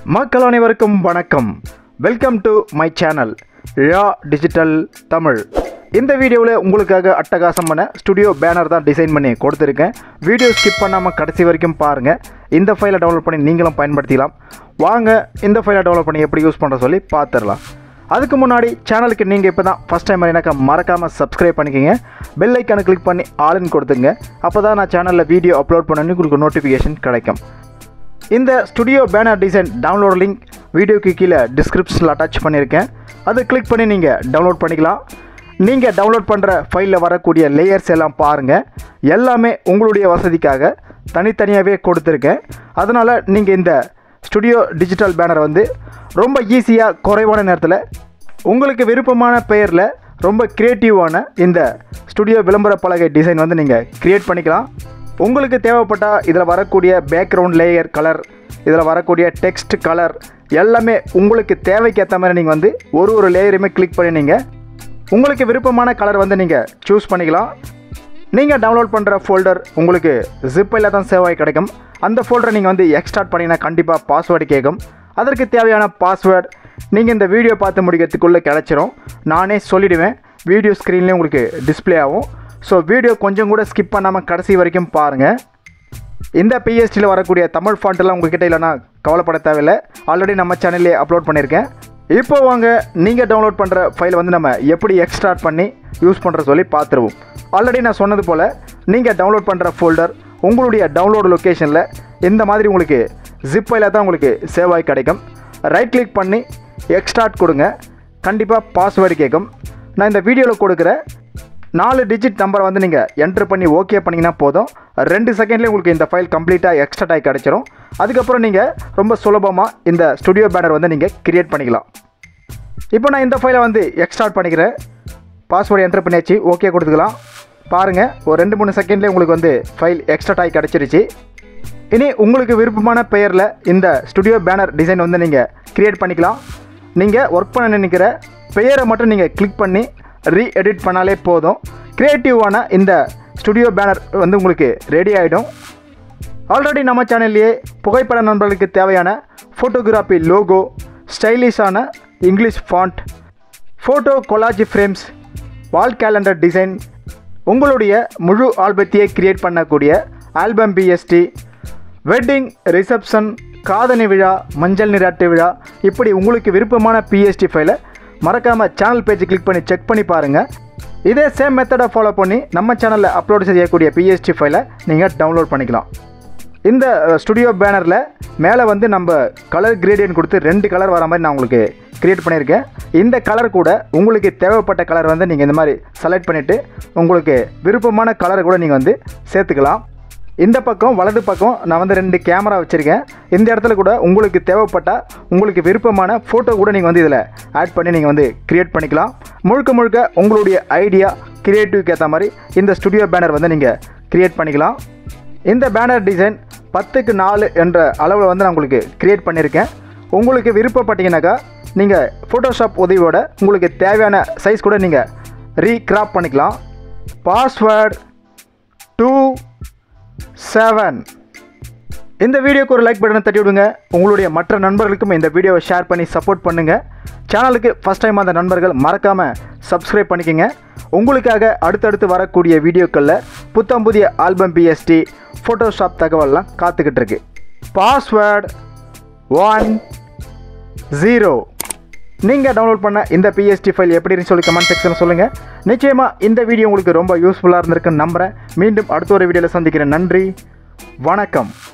மக்கள் அனைவருக்கும் வணக்கம் வெல்கம் டு மை சேனல் யா டிஜிட்டல் தமிழ் இந்த வீடியோவில் உங்களுக்காக அட்டகாசமான ஸ்டுடியோ பேனர் தான் டிசைன் பண்ணி கொடுத்துருக்கேன் வீடியோ ஸ்கிப் பண்ணாமல் கடைசி வரைக்கும் பாருங்கள் இந்த ஃபைலை டவுன்லோட் பண்ணி நீங்களும் பயன்படுத்திக்கலாம் வாங்க இந்த ஃபைலை டவுன்லோட் பண்ணி எப்படி யூஸ் பண்ணுற சொல்லி பார்த்துடலாம் அதுக்கு முன்னாடி சேனலுக்கு நீங்கள் இப்போ தான் ஃபஸ்ட் டைம் எனக்கு மறக்காமல் சப்ஸ்கிரைப் பண்ணிக்கோங்க பெல் ஐக்கானை கிளிக் பண்ணி ஆளுன்னு கொடுத்துங்க அப்போ தான் நான் சேனலில் வீடியோ அப்லோட் பண்ணி உங்களுக்கு நோட்டிஃபிகேஷன் கிடைக்கும் இந்த studio banner design download link வீடியோக்கு கீழே டிஸ்கிரிப்ஷனில் அட்டாச் பண்ணியிருக்கேன் அதை கிளிக் பண்ணி நீங்கள் டவுன்லோட் பண்ணிக்கலாம் நீங்கள் டவுன்லோட் பண்ணுற ஃபைலில் வரக்கூடிய லேயர்ஸ் எல்லாம் பாருங்கள் எல்லாமே உங்களுடைய வசதிக்காக தனித்தனியாகவே கொடுத்துருக்கேன் அதனால் நீங்கள் இந்த ஸ்டுடியோ டிஜிட்டல் பேனர் வந்து ரொம்ப ஈஸியாக குறைவான நேரத்தில் உங்களுக்கு விருப்பமான பெயரில் ரொம்ப க்ரியேட்டிவான இந்த ஸ்டுடியோ விளம்பர பலகை டிசைன் வந்து நீங்கள் க்ரியேட் பண்ணிக்கலாம் உங்களுக்கு தேவைப்பட்டால் இதில் வரக்கூடிய பேக்ரவுண்ட் லேயர் கலர் இதில் வரக்கூடிய டெக்ஸ்ட் கலர் எல்லாமே உங்களுக்கு தேவைக்கேற்ற மாதிரி நீங்கள் வந்து ஒரு ஒரு லேயருமே கிளிக் பண்ணி நீங்கள் உங்களுக்கு விருப்பமான கலர் வந்து நீங்கள் சூஸ் பண்ணிக்கலாம் நீங்கள் டவுன்லோட் பண்ணுற ஃபோல்டர் உங்களுக்கு ஜிப்பில் தான் சேவ் ஆகி கிடைக்கும் அந்த ஃபோல்டரை நீங்கள் வந்து எக்ஸ்ட்ராக்ட் பண்ணிங்கன்னா கண்டிப்பாக பாஸ்வேர்டு கேட்கும் அதற்கு தேவையான பாஸ்வேர்டு நீங்கள் இந்த வீடியோ பார்த்து முடிக்கிறதுக்குள்ளே கிடச்சிரும் நானே சொல்லிவிடுவேன் வீடியோ ஸ்க்ரீன்லேயும் உங்களுக்கு டிஸ்ப்ளே ஆகும் ஸோ வீடியோ கொஞ்சம் கூட ஸ்கிப் பண்ணாமல் கடைசி வரைக்கும் பாருங்கள் இந்த பிஎஸ்டியில் வரக்கூடிய தமிழ் ஃபாண்ட்டெல்லாம் உங்ககிட்ட இல்லைனா கவலைப்பட தேவையில்லை ஆல்ரெடி நம்ம சேனல்லே அப்லோட் பண்ணியிருக்கேன் இப்போ வாங்க நீங்கள் டவுன்லோட் பண்ணுற ஃபைல் வந்து நம்ம எப்படி எக்ஸ்ட்ராக்ட் பண்ணி யூஸ் பண்ணுற சொல்லி பார்த்துருவோம் ஆல்ரெடி நான் சொன்னது போல் நீங்கள் டவுன்லோட் பண்ணுற ஃபோல்டர் உங்களுடைய டவுன்லோடு லொக்கேஷனில் இந்த மாதிரி உங்களுக்கு ஜிப் ஃபைலாக தான் உங்களுக்கு சேவ் ஆகி கிடைக்கும் ரைட் கிளிக் பண்ணி எக்ஸ்ட்ராக்ட் கொடுங்க கண்டிப்பாக பாஸ்வேர்டு கேட்கும் நான் இந்த வீடியோவில் கொடுக்குற நாலு டிஜிட் நம்பரை வந்து நீங்கள் என்ட்ரு பண்ணி ஓகே பண்ணிங்கன்னா போதும் ரெண்டு செகண்ட்லேயே உங்களுக்கு இந்த ஃபைல் கம்ப்ளீட்டாக எக்ஸ்ட்ரா ஆகி கிடச்சிரும் அதுக்கப்புறம் நீங்கள் ரொம்ப சுலபமாக இந்த ஸ்டுடியோ பேனர் வந்து நீங்கள் கிரியேட் பண்ணிக்கலாம் இப்போ நான் இந்த ஃபைலை வந்து எக்ஸ்ட்ராக்ட் பண்ணிக்கிறேன் பாஸ்வேர்டு என்ட்ரு பண்ணியாச்சு ஓகே கொடுத்துக்கலாம் பாருங்கள் ஒரு ரெண்டு மூணு செகண்ட்லேயே உங்களுக்கு வந்து ஃபைல் எக்ஸ்ட்ரா ஆகி கிடச்சிருச்சு இனி உங்களுக்கு விருப்பமான பெயரில் இந்த ஸ்டுடியோ பேனர் டிசைன் வந்து நீங்கள் கிரியேட் பண்ணிக்கலாம் நீங்கள் ஒர்க் பண்ண நினைக்கிற பெயரை மட்டும் நீங்கள் கிளிக் பண்ணி ரீ எடிட் பண்ணாலே போதும் க்ரியேட்டிவான இந்த ஸ்டுடியோ பேனர் வந்து உங்களுக்கு ரெடி ஆகிடும் ஆல்ரெடி நம்ம சேனல்லையே புகைப்பட நண்பர்களுக்கு தேவையான ஃபோட்டோகிராஃபி லோகோ ஸ்டைலிஷான English font photo collage frames wall calendar design உங்களுடைய முழு ஆல்பத்தையே கிரியேட் பண்ணக்கூடிய ஆல்பம் பிஎஸ்டி வெட்டிங் ரிசப்ஷன் காதணி விழா மஞ்சள் நீராட்டு விழா இப்படி உங்களுக்கு விருப்பமான பிஎஸ்டி ஃபைலை மறக்காமல் சேனல் பேஜ் கிளிக் பண்ணி செக் பண்ணி பாருங்கள் இதே சேம் மெத்தடை ஃபாலோ பண்ணி நம்ம சேனலில் அப்லோட் செய்யக்கூடிய பிஎஸ்டி ஃபைலை நீங்கள் டவுன்லோட் பண்ணிக்கலாம் இந்த ஸ்டுடியோ பேனரில் மேலே வந்து நம்ம கலர் கிரேடியன்ட் கொடுத்து ரெண்டு கலர் வர மாதிரி நான் உங்களுக்கு க்ரியேட் பண்ணியிருக்கேன் இந்த கலர் கூட உங்களுக்கு தேவைப்பட்ட கலர் வந்து நீங்கள் இந்த மாதிரி செலக்ட் பண்ணிவிட்டு உங்களுக்கு விருப்பமான கலரை கூட நீங்கள் வந்து சேர்த்துக்கலாம் இந்த பக்கம் வலது பக்கம் நான் வந்து ரெண்டு கேமரா வச்சுருக்கேன் இந்த இடத்துல கூட உங்களுக்கு தேவைப்பட்டால் உங்களுக்கு விருப்பமான ஃபோட்டோ கூட நீங்கள் வந்து இதில் ஆட் பண்ணி நீங்கள் வந்து க்ரியேட் பண்ணிக்கலாம் முழுக்க முழுக்க உங்களுடைய ஐடியா க்ரியேட்டிவ்க்கு ஏற்ற மாதிரி இந்த ஸ்டுடியோ பேனர் வந்து நீங்கள் க்ரியேட் பண்ணிக்கலாம் இந்த பேனர் டிசைன் பத்துக்கு நாலு என்ற அளவில் வந்து நான் உங்களுக்கு க்ரியேட் பண்ணியிருக்கேன் உங்களுக்கு விருப்பப்பட்டீங்கன்னாக்கா நீங்கள் ஃபோட்டோஷாப் உதவியோட உங்களுக்கு தேவையான சைஸ் கூட நீங்கள் ரீக்ராப் பண்ணிக்கலாம் பாஸ்வேர்ட் டூ செவன் இந்த வீடியோக்கு ஒரு லைக் பட்டனை தட்டி விடுங்க உங்களுடைய மற்ற நண்பர்களுக்கும் இந்த வீடியோவை ஷேர் பண்ணி சப்போர்ட் பண்ணுங்கள் சேனலுக்கு ஃபஸ்ட் டைம் அந்த நண்பர்கள் மறக்காமல் சப்ஸ்கிரைப் பண்ணிக்கோங்க உங்களுக்காக அடுத்தடுத்து வரக்கூடிய வீடியோக்களில் புத்தம் புதிய ஆல்பம் பிஎஸ்டி ஃபோட்டோஷாப் தகவல்லாம் காத்துக்கிட்டு இருக்கு பாஸ்வேர்ட் ஒன் ஜீரோ நீங்கள் டவுன்லோட் பண்ண இந்த பிஎஸ்டி ஃபைல் எப்படின்னு சொல்லி கமெண்ட் செக்ஷனில் சொல்லுங்கள் நிச்சயமாக இந்த வீடியோ உங்களுக்கு ரொம்ப யூஸ்ஃபுல்லாக இருந்திருக்குன்னு நம்புகிறேன் மீண்டும் அடுத்த ஒரு வீடியோவில் சந்திக்கிறேன் நன்றி வணக்கம்